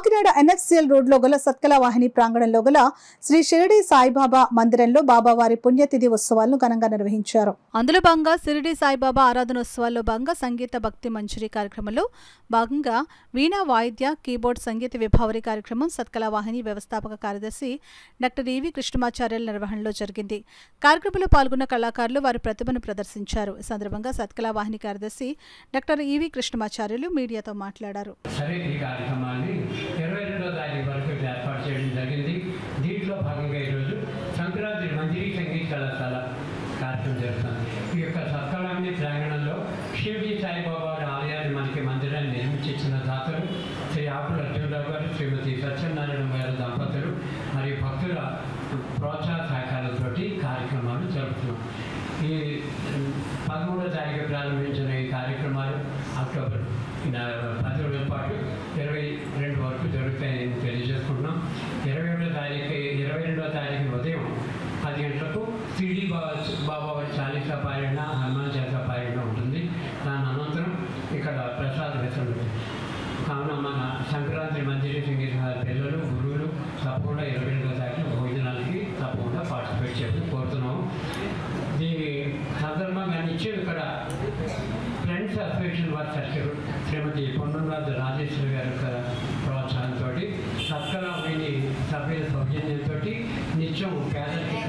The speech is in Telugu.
కాకినాడ ఎన్ఎఫ్సిఎల్ రోడ్లో గల సత్కల వాహిని ప్రాంగణంలో గల శ్రీ షిరిడి సాయిబాబా మందిరంలో బాబావారి పుణ్యతిథి ఉత్సవాలను ఘనంగా నిర్వహించారు అందులో భాగంగా షిరిడి సాయిబాబా ఆరాధనోత్సవాల్లో భాగంగా సంగీత భక్తి మంజరి కార్యక్రమంలో భాగంగా వీణా వాయిద్య కీబోర్డ్ సంగీత విభావరి కార్యక్రమం సత్కల వాహిని వ్యవస్థాపక కార్యదర్శి డాక్టర్ ఈవి కృష్ణమాచార్యుల నిర్వహణలో జరిగింది కార్యక్రమంలో పాల్గొన్న కళాకారులు వారి ప్రతిభను ప్రదర్శించారు ఈ సందర్భంగా సత్కల వాహిని కార్యదర్శి డాక్టర్ ఈవి కృష్ణమాచార్యులు మీడియాతో మాట్లాడారు సరే ఈ కార్యక్రమాన్ని ఇరవై రెండో తారీఖు వరకు ఏర్పాటు చేయడం జరిగింది దీంట్లో భాగంగా ఈరోజు సంక్రాంతి మంజరి సంగీత కళాశాల కార్యక్రమం జరుగుతుంది ఈ యొక్క సత్కాలాన్ని ప్రాంగణంలో షిర్డి సాయిబాబా వారి ఆలయాన్ని మనకి మందిరాన్ని నిర్మించిన దాతలు శ్రీ ఆకుల అర్జునరావు గారు శ్రీమతి సత్యనారాయణ గారి దంపతులు మరియు భక్తుల ప్రోత్సాహ సహకారంతో కార్యక్రమాలు జరుపుతున్నాం ఈ ఉమ్, పదమూడో తారీఖు ప్రారంభించిన ఈ కార్యక్రమాలు అక్టోబర్ నా- పది రోజుల పాటు ఇరవై రెండు వరకు జరుగుతాయని తెలియజేసుకుంటున్నాం ఇరవై ఒకటో తారీఖు ఇరవై రెండో తారీఖు ఉదయం పది గంటలకు సిడి బాబా బాబా వారి చాలీసా పారాయణ హనుమాన్ చాలీసా పారాయణ ఉంటుంది దాని అనంతరం ఇక్కడ ప్రసాద వితరణ ఉంటుంది కావున మన సంక్రాంతి మంజరి సంగీత పిల్లలు గురువులు తప్పకుండా ఇరవై రెండో తారీఖు భోజనాలకి తప్పకుండా పార్టిసిపేట్ చేయమని కోరుతున్నాము దీని సందర్భంగా నిత్యం ఇక్కడ ఫ్రెండ్స్ అసోసియేషన్ వారి సభ్యులు శ్రీమతి పొన్నురాజు రాజేశ్వరి గారి యొక్క ప్రోత్సాహంతో సత్కళ వైని సభ్యుల సౌజన్యంతో నిత్యం పేదలకి